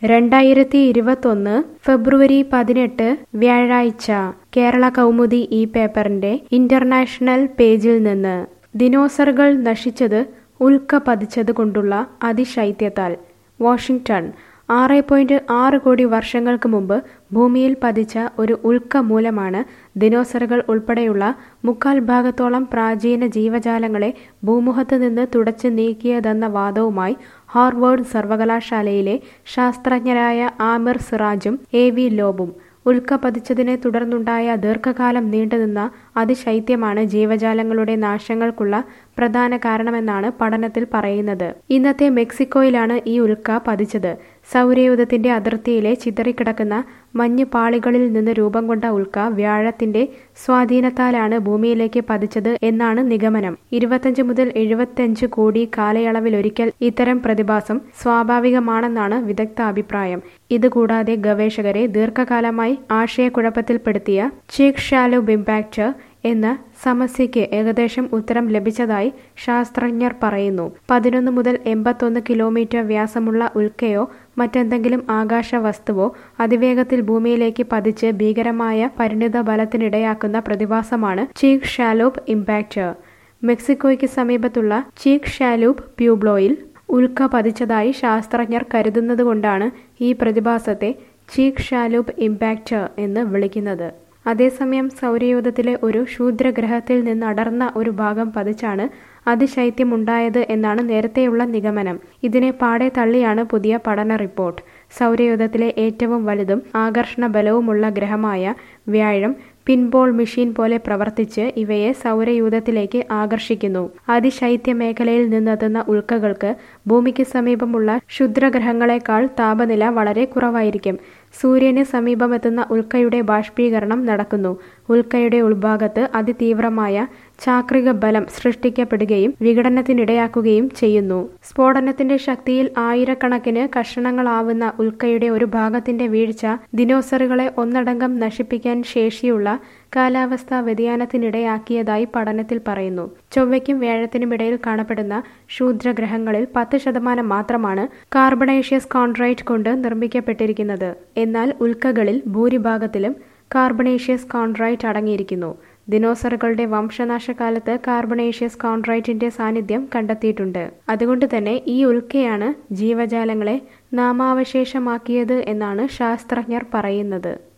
രണ്ടായിരത്തി ഇരുപത്തൊന്ന് ഫെബ്രുവരി പതിനെട്ട് വ്യാഴാഴ്ച കേരള കൗമുദി ഈ പേപ്പറിന്റെ ഇന്റർനാഷണൽ പേജിൽ നിന്ന് ദിനോസറുകൾ നശിച്ചത് ഉൽക്ക പതിച്ചത് കൊണ്ടുള്ള അതിശൈത്യത്താൽ വാഷിംഗ്ടൺ ആറ് പോയിന്റ് ആറ് കോടി വർഷങ്ങൾക്ക് മുമ്പ് ഭൂമിയിൽ പതിച്ച ഒരു ഉൽക്ക മൂലമാണ് ദിനോസറുകൾ ഉൾപ്പെടെയുള്ള മുക്കാൽ ഭാഗത്തോളം പ്രാചീന ജീവജാലങ്ങളെ ഭൂമുഖത്ത് നിന്ന് തുടച്ചു നീക്കിയതെന്ന വാദവുമായി ഹാർവേഡ് സർവകലാശാലയിലെ ശാസ്ത്രജ്ഞരായ ആമിർ സിറാജും എ വി ലോബും ഉൽക്ക പതിച്ചതിനെ തുടർന്നുണ്ടായ ദീർഘകാലം നീണ്ടുനിന്ന അതിശൈത്യമാണ് ജീവജാലങ്ങളുടെ നാശങ്ങൾക്കുള്ള പ്രധാന കാരണമെന്നാണ് പഠനത്തിൽ പറയുന്നത് ഇന്നത്തെ മെക്സിക്കോയിലാണ് ഈ ഉൽക്ക പതിച്ചത് സൗരയൂഥത്തിന്റെ അതിർത്തിയിലെ ചിതറിക്കിടക്കുന്ന മഞ്ഞ് പാളികളിൽ നിന്ന് രൂപം കൊണ്ട ഉൽക്ക വ്യാഴത്തിന്റെ സ്വാധീനത്താലാണ് ഭൂമിയിലേക്ക് പതിച്ചത് എന്നാണ് നിഗമനം ഇരുപത്തഞ്ച് മുതൽ എഴുപത്തഞ്ച് കോടി കാലയളവിലൊരിക്കൽ ഇത്തരം പ്രതിഭാസം സ്വാഭാവികമാണെന്നാണ് വിദഗ്ധ അഭിപ്രായം ഇതുകൂടാതെ ഗവേഷകരെ ദീർഘകാലമായി ആശയക്കുഴപ്പത്തിൽപ്പെടുത്തിയ ചീക് ഷാലോ ഇമ്പാക്ട് എന്ന സമസ്യയ്ക്ക് ഏകദേശം ഉത്തരം ലഭിച്ചതായി ശാസ്ത്രജ്ഞർ പറയുന്നു പതിനൊന്ന് മുതൽ എൺപത്തൊന്ന് കിലോമീറ്റർ വ്യാസമുള്ള ഉൽക്കയോ മറ്റെന്തെങ്കിലും ആകാശ വസ്തുവോ അതിവേഗത്തിൽ ഭൂമിയിലേക്ക് പതിച്ച് ഭീകരമായ പരിണിത ബലത്തിനിടയാക്കുന്ന പ്രതിഭാസമാണ് ചീക് ഷാലോപ്പ് ഇമ്പാക്ട് മെക്സിക്കോയ്ക്ക് സമീപത്തുള്ള ചീക് ഷാലൂപ്പ് പ്യൂബ്ലോയിൽ ഉൽക്ക പതിച്ചതായി ശാസ്ത്രജ്ഞർ കരുതുന്നതുകൊണ്ടാണ് ഈ പ്രതിഭാസത്തെ ചീക് ഷാലൂപ്പ് ഇമ്പാക്ട് എന്ന് വിളിക്കുന്നത് അതേസമയം സൗരയൂഥത്തിലെ ഒരു ക്ഷൂദ്രഗ്രഹത്തിൽ നിന്ന് അടർന്ന ഒരു ഭാഗം പതിച്ചാണ് അതിശൈത്യമുണ്ടായത് എന്നാണ് നേരത്തെയുള്ള നിഗമനം ഇതിനെ പാടെ തള്ളിയാണ് പുതിയ പഠന റിപ്പോർട്ട് സൗരയൂഥത്തിലെ ഏറ്റവും വലുതും ആകർഷണ ബലവുമുള്ള ഗ്രഹമായ വ്യാഴം പിൻബോൾ മെഷീൻ പോലെ പ്രവർത്തിച്ച് ഇവയെ സൗരയൂഥത്തിലേക്ക് ആകർഷിക്കുന്നു അതിശൈത്യ മേഖലയിൽ നിന്നെത്തുന്ന ഉൽക്കകൾക്ക് ഭൂമിക്ക് സമീപമുള്ള ക്ഷുദ്രഗ്രഹങ്ങളെക്കാൾ താപനില വളരെ കുറവായിരിക്കും സൂര്യന് സമീപമെത്തുന്ന ഉൽക്കയുടെ ബാഷ്പീകരണം നടക്കുന്നു ഉൽക്കയുടെ ഉൾഭാഗത്ത് അതിതീവ്രമായ ചാക്രിക ബലം സൃഷ്ടിക്കപ്പെടുകയും വിഘടനത്തിനിടയാക്കുകയും ചെയ്യുന്നു സ്ഫോടനത്തിന്റെ ശക്തിയിൽ ആയിരക്കണക്കിന് കഷണങ്ങളാവുന്ന ഉൽക്കയുടെ ഒരു ഭാഗത്തിന്റെ വീഴ്ച ദിനോസറുകളെ ഒന്നടങ്കം നശിപ്പിക്കാൻ ശേഷിയുള്ള കാലാവസ്ഥാ വ്യതിയാനത്തിനിടയാക്കിയതായി പഠനത്തിൽ പറയുന്നു ചൊവ്വയ്ക്കും വ്യാഴത്തിനുമിടയിൽ കാണപ്പെടുന്ന ക്ഷൂദ്രഗ്രഹങ്ങളിൽ പത്ത് ശതമാനം മാത്രമാണ് കാർബണേഷ്യസ് കോൺട്രൈറ്റ് കൊണ്ട് നിർമ്മിക്കപ്പെട്ടിരിക്കുന്നത് എന്നാൽ ഉൽക്കകളിൽ ഭൂരിഭാഗത്തിലും കാർബണേഷ്യസ് കോൺട്രൈറ്റ് അടങ്ങിയിരിക്കുന്നു ദിനോസറുകളുടെ വംശനാശകാലത്ത് കാർബണേഷ്യസ് കോൺട്രൈറ്റിന്റെ സാന്നിധ്യം കണ്ടെത്തിയിട്ടുണ്ട് അതുകൊണ്ട് തന്നെ ഈ ഉൽക്കയാണ് ജീവജാലങ്ങളെ നാമാവശേഷമാക്കിയത് എന്നാണ് ശാസ്ത്രജ്ഞർ പറയുന്നത്